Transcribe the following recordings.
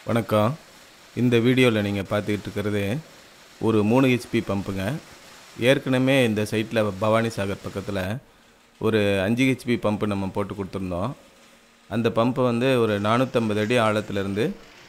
வணக்கம் இந்த வீடியோவில் நீங்கள் பார்த்துக்கிட்டு இருக்கிறது ஒரு மூணு ஹெச்பி பம்புங்க ஏற்கனவே இந்த சைட்டில் பவானி சாகர் பக்கத்தில் ஒரு அஞ்சு ஹெச்பி பம்பு நம்ம போட்டு கொடுத்துருந்தோம் அந்த பம்பு வந்து ஒரு நானூற்றம்பது அடி ஆழத்துலேருந்து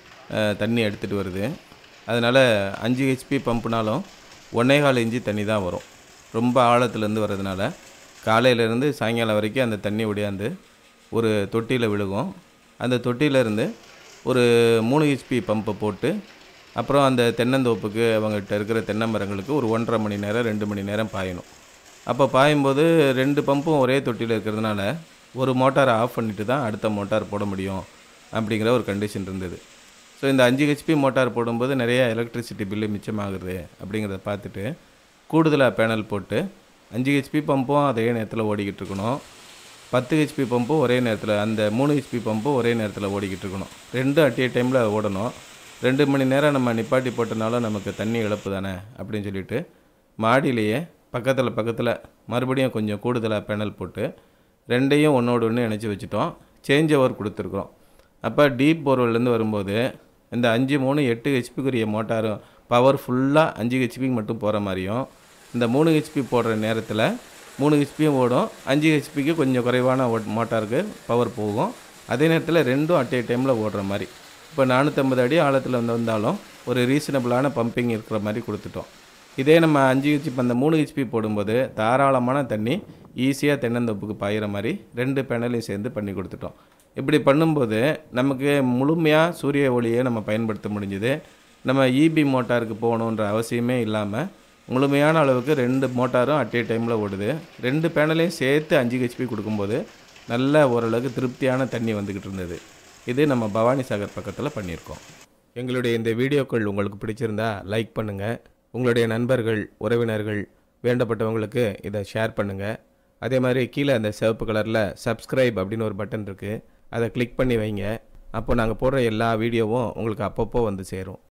தண்ணி எடுத்துகிட்டு வருது அதனால் அஞ்சு ஹெச்பி பம்புனாலும் ஒன்றே கால் இன்ச்சு தண்ணி தான் வரும் ரொம்ப ஆழத்துலேருந்து வர்றதுனால காலையிலேருந்து சாயங்காலம் வரைக்கும் அந்த தண்ணி ஒடியாந்து ஒரு தொட்டியில் விழுகும் அந்த தொட்டியிலேருந்து ஒரு மூணு ஹெச்பி பம்பை போட்டு அப்புறம் அந்த தென்னந்தோப்புக்கு அவங்ககிட்ட இருக்கிற தென்னை மரங்களுக்கு ஒரு ஒன்றரை மணி நேரம் ரெண்டு மணி நேரம் பாயணும் அப்போ பாயும்போது ரெண்டு பம்பும் ஒரே தொட்டியில் இருக்கிறதுனால ஒரு மோட்டாரை ஆஃப் பண்ணிட்டு தான் அடுத்த மோட்டார் போட முடியும் அப்படிங்கிற ஒரு கண்டிஷன் இருந்தது ஸோ இந்த அஞ்சு ஹெச்பி மோட்டார் போடும்போது நிறைய எலக்ட்ரிசிட்டி பில்லு மிச்சமாகுது அப்படிங்கிறத பார்த்துட்டு கூடுதலாக பேனல் போட்டு அஞ்சு ஹெச்பி பம்பும் அதே நேரத்தில் ஓடிக்கிட்டு இருக்கணும் பத்து ஹெச்பி பம்பும் ஒரே நேரத்தில் அந்த மூணு ஹெச்பி பம்பும் ஒரே நேரத்தில் ஓடிக்கிட்டு இருக்கணும் ரெண்டும் அட் ஏ டைமில் ஓடணும் ரெண்டு மணி நேரம் நம்ம நிப்பாட்டி போட்டனாலும் நமக்கு தண்ணி இழப்பு தானே அப்படின்னு சொல்லிட்டு மாடியிலேயே பக்கத்தில் பக்கத்தில் மறுபடியும் கொஞ்சம் கூடுதலாக பேனல் போட்டு ரெண்டையும் ஒன்றோடு ஒன்று இணைச்சி வச்சுட்டோம் சேஞ்ச் ஓவர் கொடுத்துருக்குறோம் அப்போ டீப் போர்வெல்லேருந்து வரும்போது இந்த அஞ்சு மூணு எட்டு ஹெச்பிக்குரிய மோட்டாரும் பவர் ஃபுல்லாக அஞ்சு ஹெச்பிக்கு மட்டும் போகிற மாதிரியும் இந்த மூணு ஹெச்பி போடுற நேரத்தில் மூணு ஹெச்பியும் ஓடும் அஞ்சு ஹெச்பிக்கு கொஞ்சம் குறைவான ஓட் மோட்டாருக்கு பவர் போகும் அதே நேரத்தில் ரெண்டும் அட் ஏ டைமில் ஓடுற மாதிரி இப்போ நானூற்றம்பது அடி ஆழத்தில் வந்து வந்தாலும் ஒரு ரீசனபிளான பம்பிங் இருக்கிற மாதிரி கொடுத்துட்டோம் இதே நம்ம அஞ்சு ஹெச்பி அந்த மூணு ஹெச்பி போடும்போது தாராளமான தண்ணி ஈஸியாக தென்னந்தோப்புக்கு பாயிற மாதிரி ரெண்டு பேனலையும் சேர்ந்து பண்ணி கொடுத்துட்டோம் இப்படி பண்ணும்போது நமக்கு முழுமையாக சூரிய ஒளியை நம்ம பயன்படுத்த முடிஞ்சுது நம்ம இபி மோட்டாருக்கு போகணுன்ற அவசியமே இல்லாமல் முழுமையான அளவுக்கு ரெண்டு மோட்டாரும் அட் ஏ டைமில் ஓடுது ரெண்டு பேனலையும் சேர்த்து அஞ்சு ஹெச்பி கொடுக்கும்போது நல்ல ஓரளவுக்கு திருப்தியான தண்ணி வந்துக்கிட்டு இருந்தது இது நம்ம பவானி சாகர் பக்கத்தில் பண்ணியிருக்கோம் எங்களுடைய இந்த வீடியோக்கள் உங்களுக்கு பிடிச்சிருந்தா லைக் பண்ணுங்கள் உங்களுடைய நண்பர்கள் உறவினர்கள் வேண்டப்பட்டவங்களுக்கு இதை ஷேர் பண்ணுங்கள் அதே மாதிரி கீழே அந்த சிவப்பு கலரில் சப்ஸ்கிரைப் அப்படின்னு ஒரு பட்டன் இருக்குது அதை கிளிக் பண்ணி வைங்க அப்போ நாங்கள் போடுற எல்லா வீடியோவும் உங்களுக்கு அப்பப்போ வந்து சேரும்